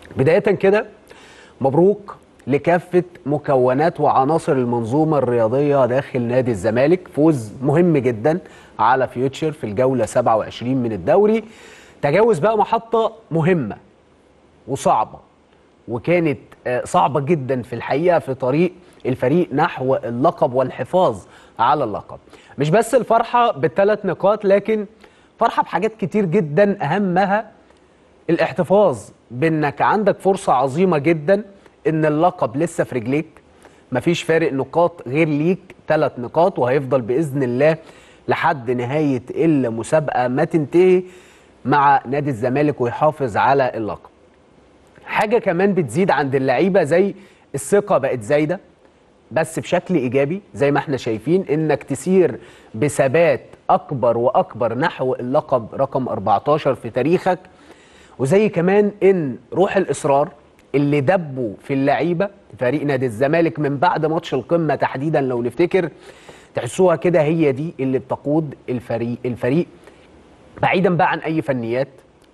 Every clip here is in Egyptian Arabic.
بدايه كده مبروك لكافه مكونات وعناصر المنظومه الرياضيه داخل نادي الزمالك فوز مهم جدا على فيوتشر في الجوله 27 من الدوري تجاوز بقى محطه مهمه وصعبه وكانت آه، صعبه جدا في الحقيقه في طريق الفريق نحو اللقب والحفاظ على اللقب مش بس الفرحه بالثلاث نقاط لكن فرحه بحاجات كتير جدا اهمها الاحتفاظ بانك عندك فرصه عظيمه جدا ان اللقب لسه في رجليك مفيش فارق نقاط غير ليك ثلاث نقاط وهيفضل باذن الله لحد نهايه المسابقه ما تنتهي مع نادي الزمالك ويحافظ على اللقب حاجه كمان بتزيد عند اللعيبه زي الثقه بقت زايده بس بشكل ايجابي زي ما احنا شايفين انك تسير بثبات اكبر واكبر نحو اللقب رقم 14 في تاريخك وزي كمان ان روح الاصرار اللي دبوا في اللعيبه فريق نادي الزمالك من بعد ماتش القمه تحديدا لو نفتكر تحسوها كده هي دي اللي بتقود الفريق الفريق بعيدا بقى عن اي فنيات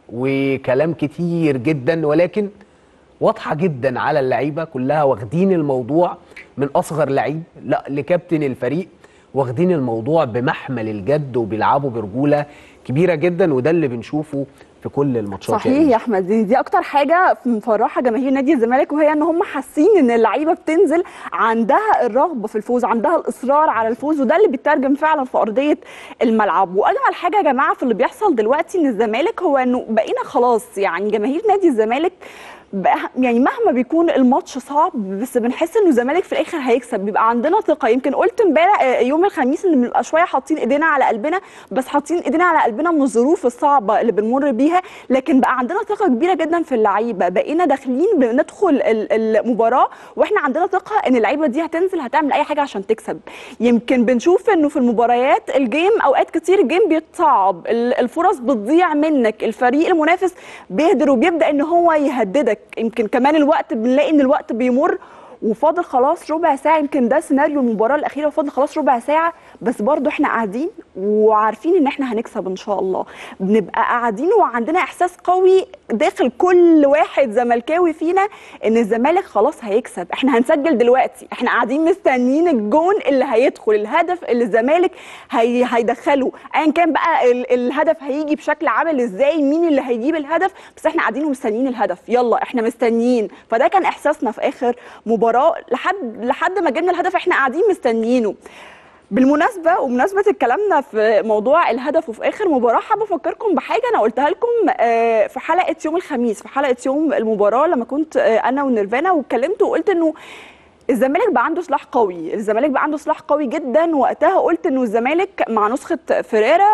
وكلام كتير جدا ولكن واضحه جدا على اللعيبه كلها واخدين الموضوع من اصغر لعيب لا لكابتن الفريق واخدين الموضوع بمحمل الجد وبيلعبوا برجوله كبيره جدا وده اللي بنشوفه في كل الماتشات صحيح يا احمد دي, دي اكتر حاجه مفرحه جماهير نادي الزمالك وهي ان هم حاسين ان اللعيبه بتنزل عندها الرغبه في الفوز عندها الاصرار على الفوز وده اللي بيترجم فعلا في ارضيه الملعب واجمل حاجه يا جماعه في اللي بيحصل دلوقتي ان الزمالك هو انه بقينا خلاص يعني جماهير نادي الزمالك بقى يعني مهما بيكون الماتش صعب بس بنحس انه الزمالك في الاخر هيكسب بيبقى عندنا ثقه يمكن قلت امبارح آه، يوم الخميس ان بنبقى شويه حاطين ايدينا على قلبنا بس حاطين ايدينا على قلبنا من الظروف الصعبه اللي بنمر بيها لكن بقى عندنا ثقه كبيره جدا في اللعيبه بقينا داخلين بندخل ال- المباراه واحنا عندنا ثقه ان اللعيبه دي هتنزل هتعمل اي حاجه عشان تكسب يمكن بنشوف انه في المباريات الجيم اوقات كتير الجيم بيتصعب ال- الفرص بتضيع منك الفريق المنافس بيهدر وبيبدا ان هو يهددك يمكن كمان الوقت بنلاقي ان الوقت بيمر وفاضل خلاص ربع ساعه يمكن ده سيناريو المباراه الاخيره وفاضل خلاص ربع ساعه بس برضو احنا قاعدين وعارفين ان احنا هنكسب ان شاء الله بنبقى قاعدين وعندنا احساس قوي داخل كل واحد زملكاوي فينا ان الزمالك خلاص هيكسب احنا هنسجل دلوقتي احنا قاعدين مستنيين الجون اللي هيدخل الهدف اللي الزمالك هي هيدخله ايا كان بقى ال الهدف هيجي بشكل عامل ازاي مين اللي هيجيب الهدف بس احنا قاعدين ومستنيين الهدف يلا احنا مستنيين فده كان احساسنا في اخر مباراه لحد لحد ما جبنا الهدف احنا قاعدين مستنيينه بالمناسبه وبمناسبه كلامنا في موضوع الهدف وفي اخر مباراه حابه افكركم بحاجه انا قلتها لكم آه، في حلقه يوم الخميس في حلقه يوم المباراه لما كنت آه، انا ونيرفانا واتكلمت وقلت انه الزمالك بقى عنده سلاح قوي الزمالك بقى عنده سلاح قوي جدا وقتها قلت انه الزمالك مع نسخه فيريرا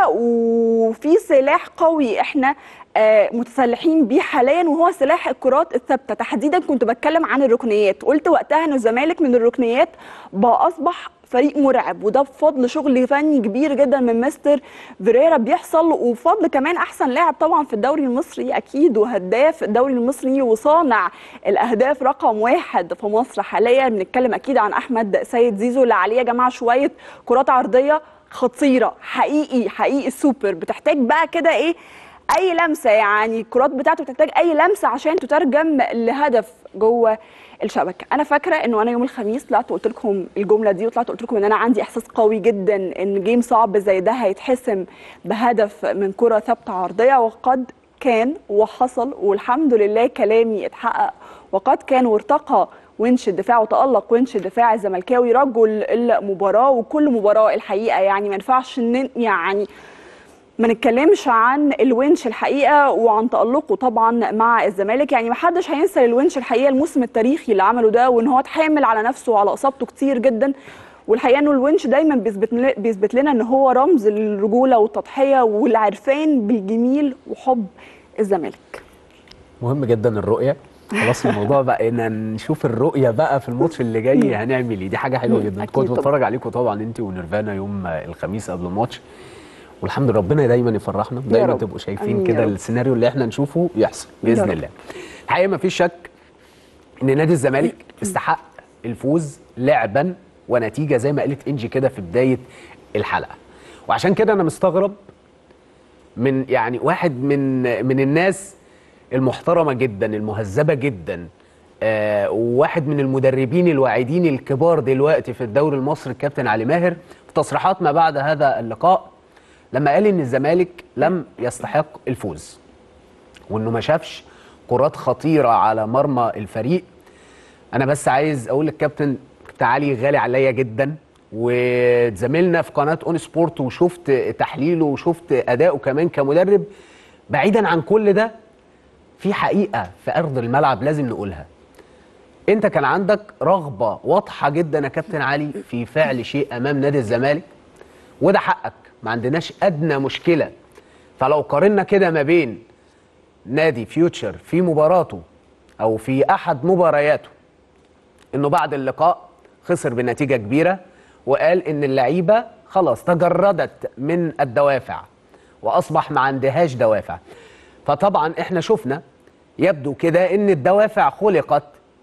وفي سلاح قوي احنا آه، متسلحين بيه حاليا وهو سلاح الكرات الثابته تحديدا كنت بتكلم عن الركنيات قلت وقتها ان الزمالك من الركنيات بقى اصبح فريق مرعب وده بفضل شغل فني كبير جدا من مستر فيريرا بيحصل وفضل كمان احسن لاعب طبعا في الدوري المصري اكيد وهداف الدوري المصري وصانع الاهداف رقم واحد في مصر حاليا بنتكلم اكيد عن احمد سيد زيزو اللي عليه يا جماعه شويه كرات عرضيه خطيره حقيقي حقيقي سوبر بتحتاج بقى كده ايه اي لمسه يعني الكرات بتاعته بتحتاج اي لمسه عشان تترجم لهدف جوه الشبكه انا فاكره انه انا يوم الخميس طلعت قلت لكم الجمله دي وطلعت قلت لكم ان انا عندي احساس قوي جدا ان جيم صعب زي ده هيتحسم بهدف من كره ثابته عرضيه وقد كان وحصل والحمد لله كلامي اتحقق وقد كان وارتقى ونش الدفاع وتألق ونش الدفاع الزملكاوي رجل المباراة وكل مباراة الحقيقة يعني ما ينفعش إن- يعني ما نتكلمش عن الونش الحقيقه وعن تالقه طبعا مع الزمالك يعني ما حدش هينسى الونش الحقيقه الموسم التاريخي اللي عمله ده وان هو اتحامل على نفسه وعلى اصابته كتير جدا والحقيقه انه الونش دايما بيثبت لنا- بيثبت لنا ان هو رمز للرجوله والتضحيه والعرفان بالجميل وحب الزمالك مهم جدا الرؤيه خلاص الموضوع بقى ان نشوف الرؤيه بقى في الماتش اللي جاي هنعمل ايه دي حاجه حلوه مم، جدا أكيد كنت طبعا. بتفرج عليكم طبعا انت ونيرفانا يوم الخميس قبل الماتش والحمد لله ربنا دايما يفرحنا دايما رب. تبقوا شايفين آمين يا كده رب. السيناريو اللي احنا نشوفه يحصل يا باذن رب. الله الحقيقه ما فيش شك ان نادي الزمالك استحق الفوز لعبا ونتيجه زي ما قالت انجي كده في بدايه الحلقه وعشان كده انا مستغرب من يعني واحد من من الناس المحترمه جدا المهذبه جدا آه وواحد من المدربين الواعدين الكبار دلوقتي في الدوري المصري الكابتن علي ماهر في تصريحات ما بعد هذا اللقاء لما قال ان الزمالك لم يستحق الفوز وانه ما شافش كرات خطيره على مرمى الفريق انا بس عايز اقول للكابتن كابتن علي غالي عليا جدا وزميلنا في قناه اون سبورت وشفت تحليله وشفت اداؤه كمان كمدرب بعيدا عن كل ده في حقيقه في ارض الملعب لازم نقولها انت كان عندك رغبه واضحه جدا يا كابتن علي في فعل شيء امام نادي الزمالك وده حقك ما عندناش ادنى مشكله فلو قارنا كده ما بين نادي فيوتشر في مباراته او في احد مبارياته انه بعد اللقاء خسر بنتيجه كبيره وقال ان اللعيبه خلاص تجردت من الدوافع واصبح ما عندهاش دوافع فطبعا احنا شفنا يبدو كده ان الدوافع خلقت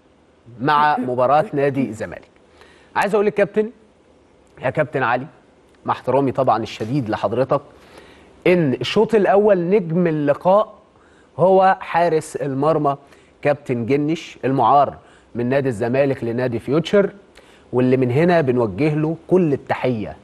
مع مباراه نادي الزمالك عايز اقول للكابتن يا كابتن علي مع احترامي طبعا الشديد لحضرتك ان الشوط الاول نجم اللقاء هو حارس المرمى كابتن جنش المعار من نادي الزمالك لنادي فيوتشر واللي من هنا بنوجه له كل التحيه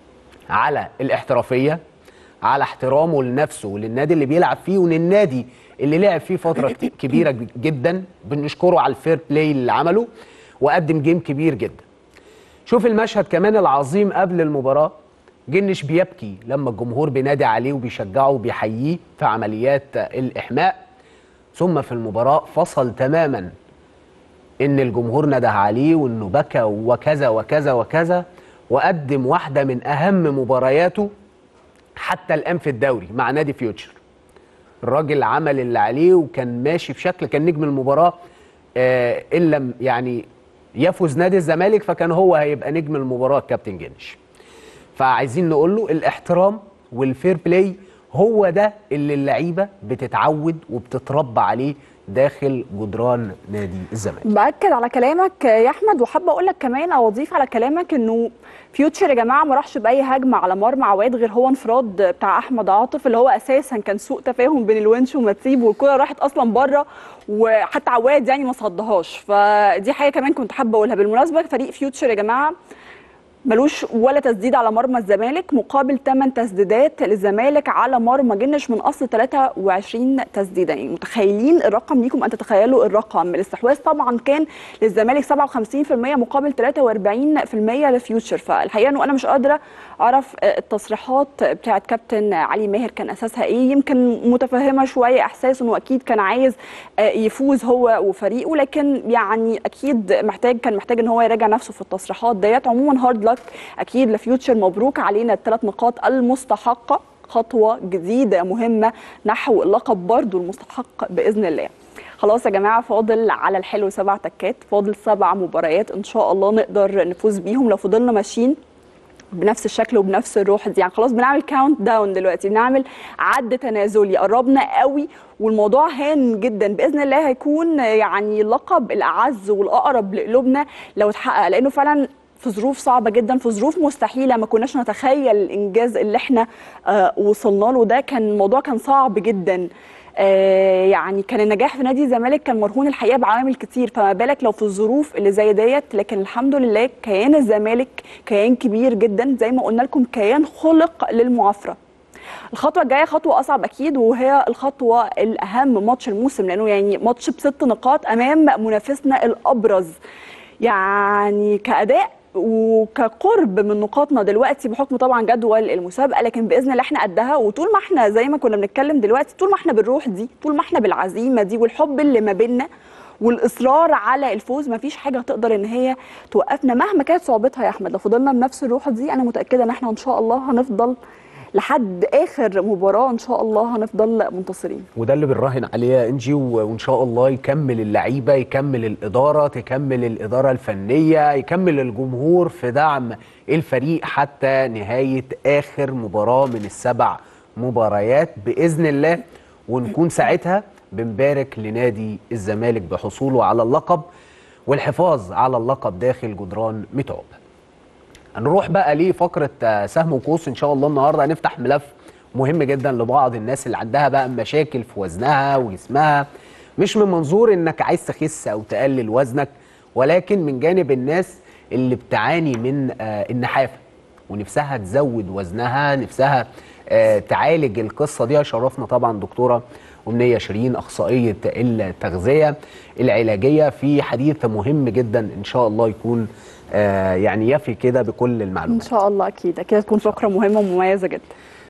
على الاحترافيه على احترامه لنفسه وللنادي اللي بيلعب فيه وللنادي اللي لعب فيه فتره كت- كبيره جدا بنشكره على الفير بلاي اللي عمله وقدم جيم كبير جدا شوف المشهد كمان العظيم قبل المباراة جنش بيبكي لما الجمهور بينادي عليه وبيشجعه وبيحييه في عمليات الإحماء ثم في المباراة فصل تماما إن الجمهور نده عليه وإنه بكى وكذا وكذا وكذا وقدم واحدة من أهم مبارياته حتى الآن في الدوري مع نادي فيوتشر الراجل عمل اللي عليه وكان ماشي بشكل كان نجم المباراه آه ان لم يعني يفوز نادي الزمالك فكان هو هيبقى نجم المباراه كابتن جنش فعايزين نقول له الاحترام والفير بلاي هو ده اللي اللعيبه بتتعود وبتتربى عليه داخل جدران نادي الزمالك باكد على كلامك يا احمد وحابه اقول لك كمان او اضيف على كلامك انه فيوتشر يا جماعه ما راحش باي هجمه على مرمى عواد غير هو انفراد بتاع احمد عاطف اللي هو اساسا كان سوء تفاهم بين الونش ومتسيب والكره راحت اصلا بره وحتى عواد يعني ما صدهاش فدي حاجه كمان كنت حابه اقولها بالمناسبه فريق فيوتشر يا جماعه ملوش ولا تسديد على مرمى الزمالك مقابل 8 تسديدات للزمالك على مرمى جنش من اصل 23 تسديده يعني متخيلين الرقم ليكم ان تتخيلوا الرقم الاستحواذ طبعا كان للزمالك 57% مقابل 43% لفيوتشر فالحقيقه انه انا مش قادره اعرف التصريحات بتاعت كابتن علي ماهر كان اساسها ايه يمكن متفهمه شويه احساس انه اكيد كان عايز يفوز هو وفريقه لكن يعني اكيد محتاج كان محتاج ان هو يراجع نفسه في التصريحات ديت عموما هارد لك اكيد لفيوتشر مبروك علينا الثلاث نقاط المستحقه خطوه جديده مهمه نحو اللقب برضو المستحق باذن الله خلاص يا جماعه فاضل على الحلو سبع تكات فاضل سبع مباريات ان شاء الله نقدر نفوز بيهم لو فضلنا ماشيين بنفس الشكل وبنفس الروح دي يعني خلاص بنعمل كاونت داون دلوقتي بنعمل عد تنازلي قربنا قوي والموضوع هان جدا باذن الله هيكون يعني اللقب الاعز والاقرب لقلوبنا لو اتحقق لانه فعلا في ظروف صعبة جدا في ظروف مستحيلة ما كناش نتخيل الإنجاز اللي احنا آه وصلنا له ده كان الموضوع كان صعب جدا آه يعني كان النجاح في نادي الزمالك كان مرهون الحقيقه بعوامل كتير فما بالك لو في الظروف اللي زي ديت لكن الحمد لله كيان الزمالك كيان كبير جدا زي ما قلنا لكم كيان خلق للمعافره الخطوه الجايه خطوه اصعب اكيد وهي الخطوه الاهم ماتش الموسم لانه يعني ماتش بست نقاط امام منافسنا الابرز يعني كاداء وكقرب من نقاطنا دلوقتي بحكم طبعا جدول المسابقه لكن باذن الله احنا قدها وطول ما احنا زي ما كنا بنتكلم دلوقتي طول ما احنا بالروح دي طول ما احنا بالعزيمه دي والحب اللي ما بيننا والاصرار على الفوز ما فيش حاجه تقدر ان هي توقفنا مهما كانت صعوبتها يا احمد لو فضلنا بنفس الروح دي انا متاكده ان احنا ان شاء الله هنفضل لحد اخر مباراه ان شاء الله هنفضل منتصرين وده اللي بنراهن عليه يا انجي وان شاء الله يكمل اللعيبه يكمل الاداره تكمل الاداره الفنيه يكمل الجمهور في دعم الفريق حتى نهايه اخر مباراه من السبع مباريات باذن الله ونكون ساعتها بنبارك لنادي الزمالك بحصوله على اللقب والحفاظ على اللقب داخل جدران متعوب هنروح بقى لفقره سهم وقوس ان شاء الله النهارده هنفتح ملف مهم جدا لبعض الناس اللي عندها بقى مشاكل في وزنها وجسمها مش من منظور انك عايز تخس او تقلل وزنك ولكن من جانب الناس اللي بتعاني من آه، النحافه ونفسها تزود وزنها نفسها آه، تعالج القصه دي شرفنا طبعا دكتوره أمنية شيرين أخصائية التغذية العلاجية في حديث مهم جدا إن شاء الله يكون آه، يعني يفي كده بكل ان المعلومات شاء الله اكيد كده تكون فقره مهمه ومميزه جدا